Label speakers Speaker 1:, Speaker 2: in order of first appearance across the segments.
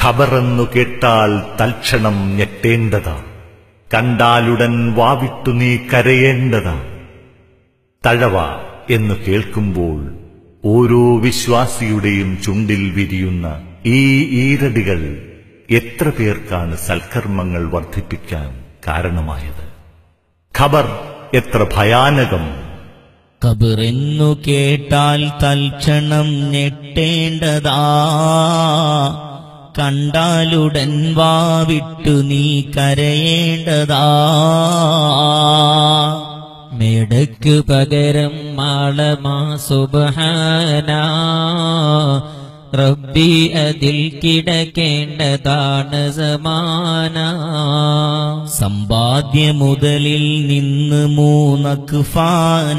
Speaker 1: ഖബറെന്നു കേട്ടാൽ തൽക്ഷണം ഞെട്ടേണ്ടതാ കണ്ടാലുടൻ വാവിട്ടു നീ കരയേണ്ടതാ തഴവ എന്നു കേൾക്കുമ്പോൾ ഓരോ വിശ്വാസിയുടെയും ചുണ്ടിൽ വിരിയുന്ന ഈ ഈരടികൾ എത്ര പേർക്കാണ് സൽക്കർമ്മങ്ങൾ വർദ്ധിപ്പിക്കാൻ കാരണമായത് ഖബർ എത്ര ഭയാനകം
Speaker 2: കബറെന്നു കേട്ടാൽ തൽക്ഷണം ഞെട്ടേണ്ടതാ കണ്ടാലുടൻ വാവിട്ടു നീ കരയേണ്ടതാ മേടയ്ക്കു പകരം മാളമാ സുബഹാന റബ്ബി അതിൽ കിടക്കേണ്ടതാണ് സമാന സമ്പാദ്യ മുതലിൽ നിന്ന് മൂന്നക്കുഫാന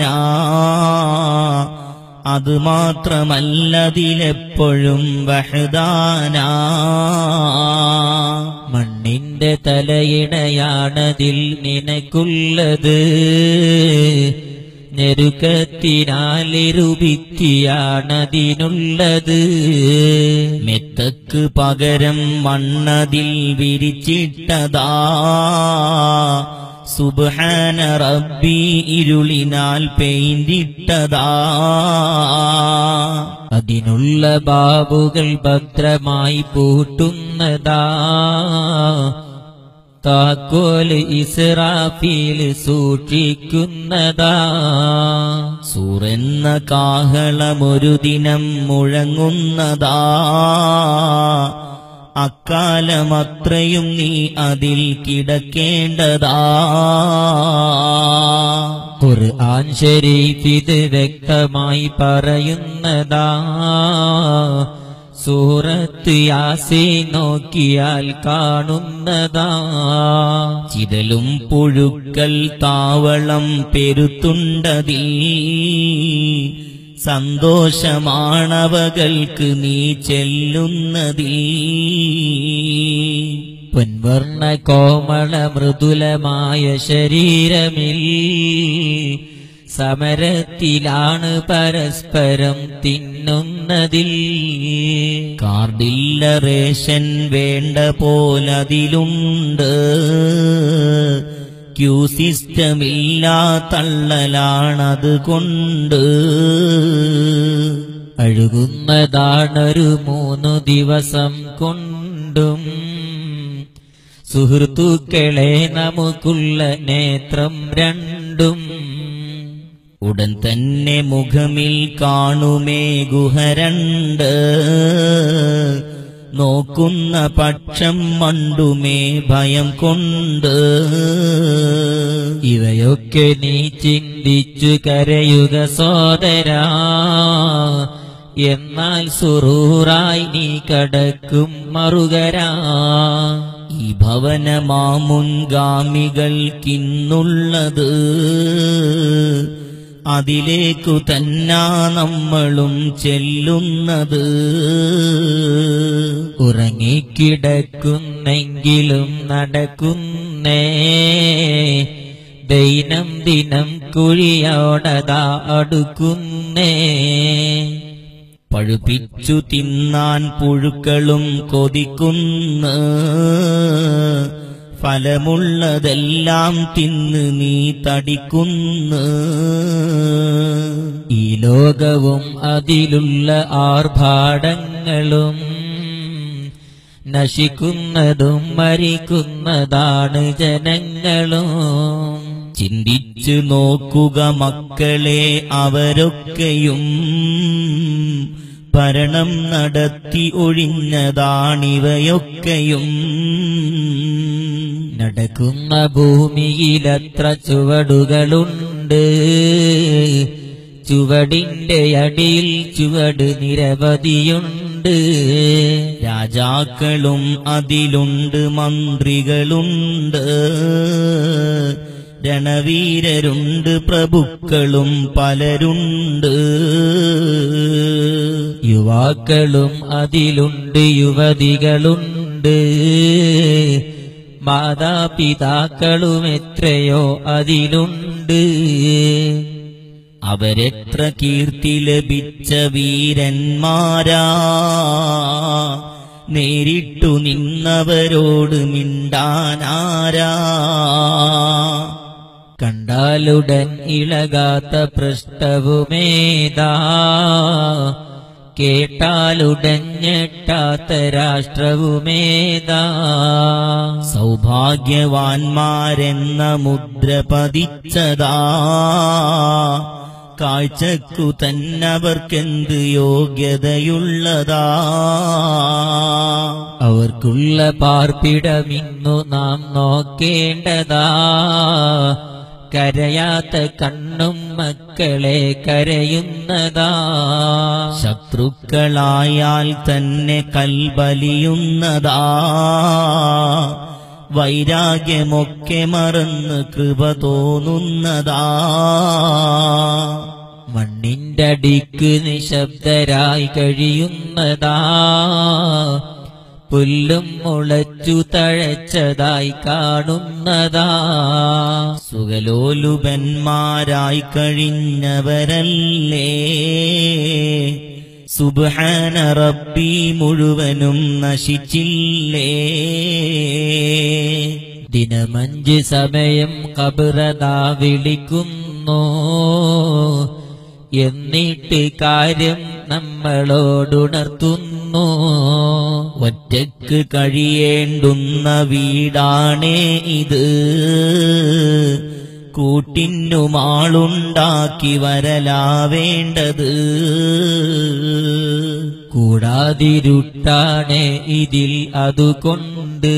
Speaker 2: അത് മാത്രമല്ലതിലെപ്പോഴും വഹദാന മണ്ണിന്റെ തലയിണയാണതിൽ നിനക്കുള്ളത് ഞെരുക്കത്തിനാലിരുഭിത്തിയാണതിനുള്ളത് മെത്തക്ക് പകരം മണ്ണതിൽ വിരിച്ചിട്ടതാ സുബ്ഹാന റബ്ബി ഇരുളിനാൽ പെയിന്റിട്ടതാ അതിനുള്ള ബാബുകൾ ഭദ്രമായി പൂട്ടുന്നതാ താക്കോല് ഇസ്രാഫീൽ സൂക്ഷിക്കുന്നതാ സൂറെന്ന കാഹളമൊരു ദിനം മുഴങ്ങുന്നതാ അക്കാലമത്രയും നീ അതിൽ കിടക്കേണ്ടതാ ഖുർആൻ ശരീഫ് ഇത് വ്യക്തമായി പറയുന്നതാ സൂറത്ത് യാസി നോക്കിയാൽ കാണുന്നതാ ചിതലും പുഴുക്കൽ താവളം പെരുത്തുണ്ടതിൽ സന്തോഷമാണവകൾക്ക് നീ ചെല്ലുന്നതിൽ പൊൻവർണ്ണ കോമള മൃദുലമായ ശരീരമിൽ സമരത്തിലാണ് പരസ്പരം തിന്നുന്നതിൽ കാർഡില്ല റേഷൻ വേണ്ട പോലതിലുണ്ട് ക്യൂ സിസ്റ്റമില്ലാ തള്ളലാണത് കൊണ്ട് അഴുകുന്നതാണൊരു മൂന്നു ദിവസം കൊണ്ടും സുഹൃത്തുക്കളെ നമുക്കുള്ള നേത്രം രണ്ടും ഉടൻ തന്നെ മുഖമിൽ കാണുമേ ഗുഹരണ്ട് നോക്കുന്ന പക്ഷം മണ്ടുമേ ഭയം കൊണ്ട് ഇവയൊക്കെ നീ ചിന്തിച്ചു കരയുക സോദരാ എന്നാൽ സുറൂറായി നീ കടക്കും മറുകരാ ഈ ഭവനമാമുൻഗാമികൾക്കിന്നുള്ളത് അതിലേക്കു തന്നാ നമ്മളും ചെല്ലുന്നത് ഉറങ്ങിക്കിടക്കുന്നെങ്കിലും നടക്കുന്നേ ദൈനംദിനം കുഴിയോടതാ അടുക്കുന്നേ പഴുപ്പിച്ചു തിന്നാൻ പുഴുക്കളും കൊതിക്കുന്ന ഫലമുള്ളതെല്ലാം തിന്ന് നീ തടിക്കുന്ന ഈ ലോകവും അതിലുള്ള ആർഭാടങ്ങളും നശിക്കുന്നതും മരിക്കുന്നതാണ് ജനങ്ങളും ചിന്തിച്ചു നോക്കുക മക്കളെ അവരൊക്കെയും ഭരണം നടത്തി ഒഴിഞ്ഞതാണിവയൊക്കെയും നടക്കുന്ന ഭൂമിയിലത്ര ചുവടുകളുണ്ട് ചുവടിന്റെ അടിയിൽ ചുവട് നിരവധിയുണ്ട് രാജാക്കളും അതിലുണ്ട് മന്ത്രികളുണ്ട് രണവീരരുണ്ട് പ്രഭുക്കളും പലരുണ്ട് യുവാക്കളും അതിലുണ്ട് യുവതികളുണ്ട് മാതാപിതാക്കളും എത്രയോ അതിലുണ്ട് അവരെത്ര കീർത്തി ലഭിച്ച വീരന്മാരാ നേരിട്ടു നിന്നവരോട് മിണ്ടാനാരാ കണ്ടാലുടൻ ഇളകാത്ത പൃഷ്ഠവുമേതാ കേട്ടാലുടൻ ഞെട്ടാത്ത രാഷ്ട്രവുമേതാ സൗഭാഗ്യവാന്മാരെന്ന മുദ്ര പതിച്ചതാ കാഴ്ചക്കു തന്നവർക്കെന്ത് യോഗ്യതയുള്ളതാ അവർക്കുള്ള പാർപ്പിടമിന്നു നാം നോക്കേണ്ടതാ കരയാത്ത കണ്ണും മക്കളെ കരയുന്നതാ ശത്രുക്കളായാൽ തന്നെ കൽബലിയുന്നതാ വൈരാഗ്യമൊക്കെ മറന്ന് കൃപ തോന്നുന്നതാ മണ്ണിന്റെ അടിക്ക് നിശബ്ദരായി കഴിയുന്നതാ പുല്ലും മുളച്ചു തഴച്ചതായി കാണുന്നതാ സുഖലോലുപന്മാരായി കഴിഞ്ഞവരല്ലേ സുബ്ഹാന റബ്ബി മുഴുവനും നശിച്ചില്ലേ ദിനമഞ്ച് സമയം കബറതാ വിളിക്കുന്നു എന്നിട്ട് കാര്യം നമ്മളോടുണർത്തുന്നു ഒറ്റക്ക് കഴിയേണ്ടുന്ന വീടാണേ ഇത് കൂട്ടിനുമാളുണ്ടാക്കി വരലാവേണ്ടത് കൂടാതിരുട്ടാണ് ഇതിൽ അതുകൊണ്ട്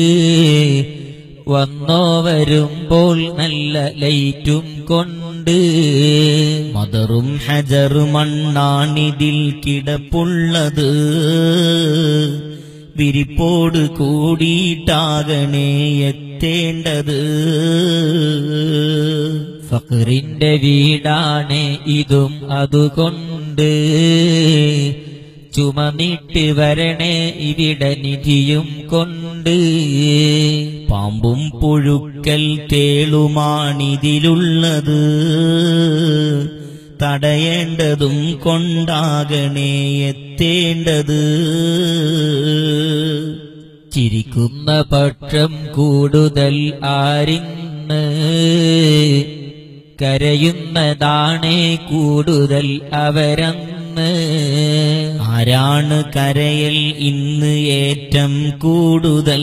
Speaker 2: വന്നോ വരുമ്പോൾ നല്ല ലൈറ്റും കൊണ്ട് മദറും ഹജറും മണ്ണാണിതിൽ കിടപ്പുള്ളത് വിരിപ്പോട് കൂടിയിട്ടാകണേ എത്തേണ്ടത് ഫഖറിന്റെ വീടാണ് ഇതും അതുകൊണ്ട് ചുമന്നിട്ട് വരണേ ഇവിടെ നിധിയും കൊണ്ട് പാമ്പും പുഴുക്കൽ തേളുമാണിതിലുള്ളത് തടയേണ്ടതും കൊണ്ടാകണേ എത്തേണ്ടത് ചിരിക്കുന്ന പക്ഷം കൂടുതൽ ആരിന്ന് കരയുന്നതാണേ കൂടുതൽ അവരന്ന് ആരാണ് കരയൽ ഇന്ന് ഏറ്റം കൂടുതൽ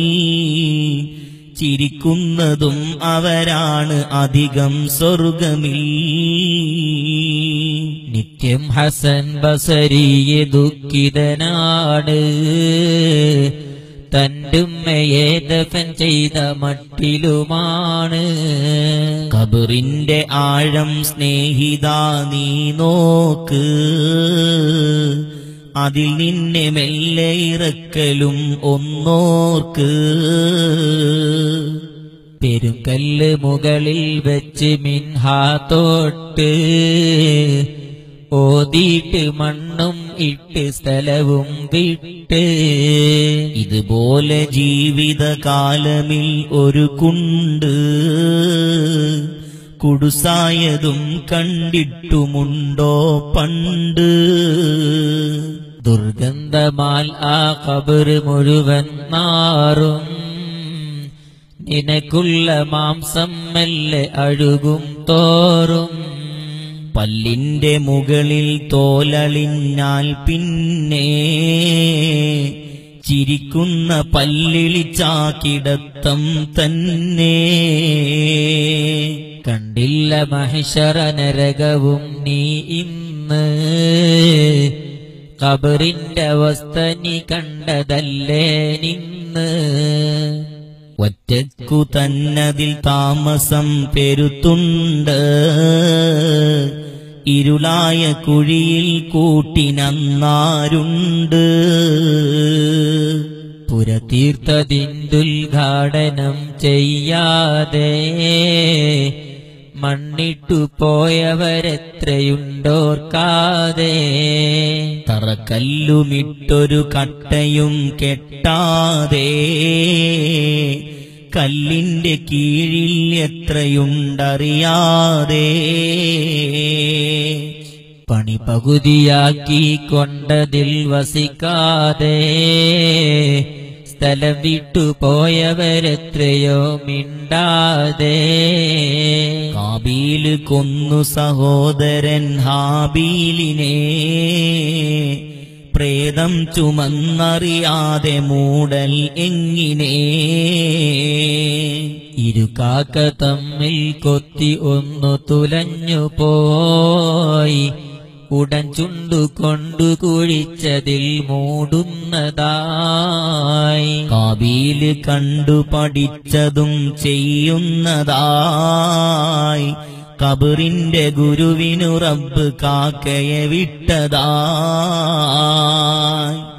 Speaker 2: ചിരിക്കുന്നതും അവരാണ് അധികം സ്വർഗമിൽ നിത്യം ഹസൻ ബസരിയെ ദുഃഖിതനാണ് തന്റുമ്മയെ ദഫൻ ചെയ്ത മട്ടിലുമാണ് കബറിന്റെ ആഴം സ്നേഹിത നീ നോക്ക് അതിൽ നിന്നെ മെല്ലെ ഇറക്കലും ഒന്നോർക്ക് പെരുങ്കല്ല് മുകളിൽ വെച്ച് മിൻഹാ തൊട്ട് ഓതിയിട്ട് മണ്ണും ഇട്ട് സ്ഥലവും വിട്ട് ഇതുപോലെ ജീവിതകാലമിൽ ഒരു കുണ്ട് കുടുസായതും കണ്ടിട്ടുമുണ്ടോ പണ്ട് ദുർഗന്ധമാൽ ആ കബറ് മുഴുവൻ മാറും നിനക്കുള്ള മാംസം മെല്ലെ അഴുകും തോറും പല്ലിന്റെ മുകളിൽ തോലളിഞ്ഞാൽ പിന്നെ ചിരിക്കുന്ന പല്ലിളിച്ചാക്കിടത്തം തന്നെ കണ്ടില്ല മഹിഷറ നരകവും നീ ഇന്ന് കബറിന്റെ അവസ്ഥ നീ കണ്ടതല്ലേ നിന്ന് ഒറ്റക്കു തന്നതിൽ താമസം പെരുത്തുണ്ട് ഇരുളായ കുഴിയിൽ കൂട്ടിനന്നാരുണ്ട് പുരതീർത്തതിന്തുൽഘാടനം ചെയ്യാതെ മണ്ണിട്ടു പോയവരെത്രയുണ്ടോർക്കാതെ തറക്കല്ലുമിട്ടൊരു കട്ടയും കെട്ടാതെ കല്ലിന്റെ കീഴിൽ എത്രയുണ്ടറിയാതെ പണി പകുതിയാക്കി കൊണ്ടതിൽ വസിക്കാതെ സ്ഥലം വിട്ടു പോയവരെത്രയോ മിണ്ടാതെ കാബീല് കൊന്നു സഹോദരൻ ഹാബീലിനെ പ്രേതം ചുമന്നറിയാതെ മൂടൽ എങ്ങിനെ ഇരുകാക്ക തമ്മിൽ കൊത്തി ഒന്നു തുലഞ്ഞു പോയി ഉടൻ ചുണ്ടു കൊണ്ടു കുഴിച്ചതിൽ മൂടുന്നതായി കാബീല് കണ്ടു പഠിച്ചതും ചെയ്യുന്നതായി കബറിന്റെ ഗുരുവിനു റബ്ബ് കാക്കയെ വിട്ടതായി